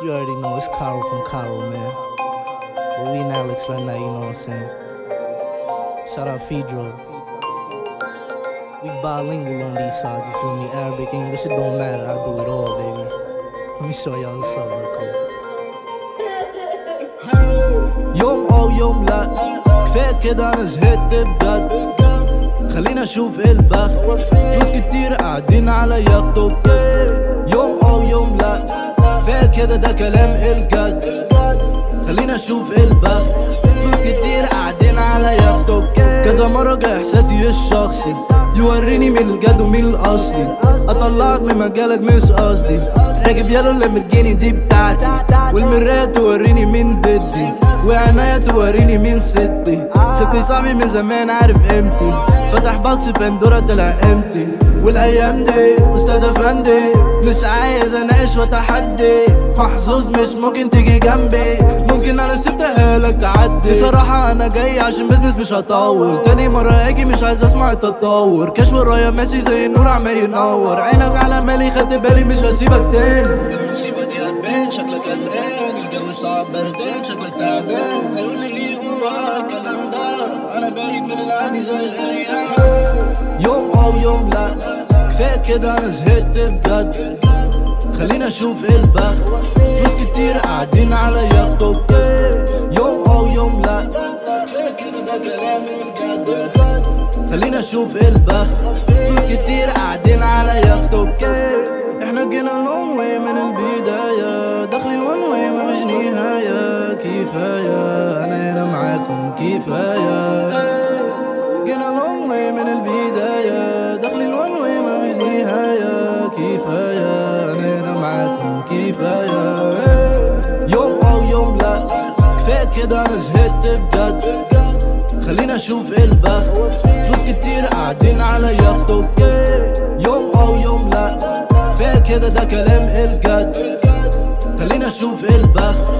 You already know it's Cairo from Cairo, man. But we in Alex right now, you know what I'm saying? Shout out Fedro. We bilingual on these sides, you feel me? Arabic, English, it don't matter. I do it all, baby. Let me show y'all what's up real quick. يوم او يوم لا كفايه كده انا زهقت بجد خلينا اشوف ايه البخت فلوس كتير قاعدين على يخت اوكي يوم او يوم لا كفايه كده ده كلام الجد خلينا اشوف ايه البخت فلوس كتير قاعدين على يخت اوكي كذا مرة جاي احساسي الشخصي يوريني مين الجد ومين الاصلي اطلعك من مجالك مش قصدي راكب يالو لامبرجيني دي بتاعتي والمراية توريني مين ضدي وعناية توريني مين ستي ستي صاحبي من زمان عارف قيمتي فتح بوكس بندورة طلع قيمتي والايام دي استاذ افندي مش عايز اناقش واتحدي محظوظ مش ممكن تيجي جنبي ممكن انا سبتها لك تعدي بصراحة انا جاي عشان بزنس مش هطول تاني مرة اجي مش عايز اسمع التطور كاش ورايا ماشي زي النور عمال ينور عينك على مالي خدت بالي مش هسيبك تاني المصيبة دي هتبان شكلك قلقان الجو صعب بردان شكلك تعبان هيقول لي ايه هو الكلام ده انا بعيد من العادي زي الارياح يوم او يوم لا كفايه كده انا زهقت بجد خلينا اشوف ايه البخت فلوس كتير قاعدين على يخت اوكي يوم او يوم لا فاكر ده كلام الجد خلينا اشوف ايه البخت فلوس كتير قاعدين على يخت اوكي احنا جينا لونج واي من البداية داخلين وان واي مفيش نهاية كفاية انا هنا معاكم كفاية جينا لونج واي من البداية داخلين وان واي مفيش نهاية كفاية انا هنا معاكم كفاية يوم او يوم لا كفاية كده انا زهقت بجد خلينا اشوف ايه البخت فلوس كتير قاعدين على يخت اوكي يوم او يوم لا كفايه كده ده كلام الجد خلينا اشوف ايه البخت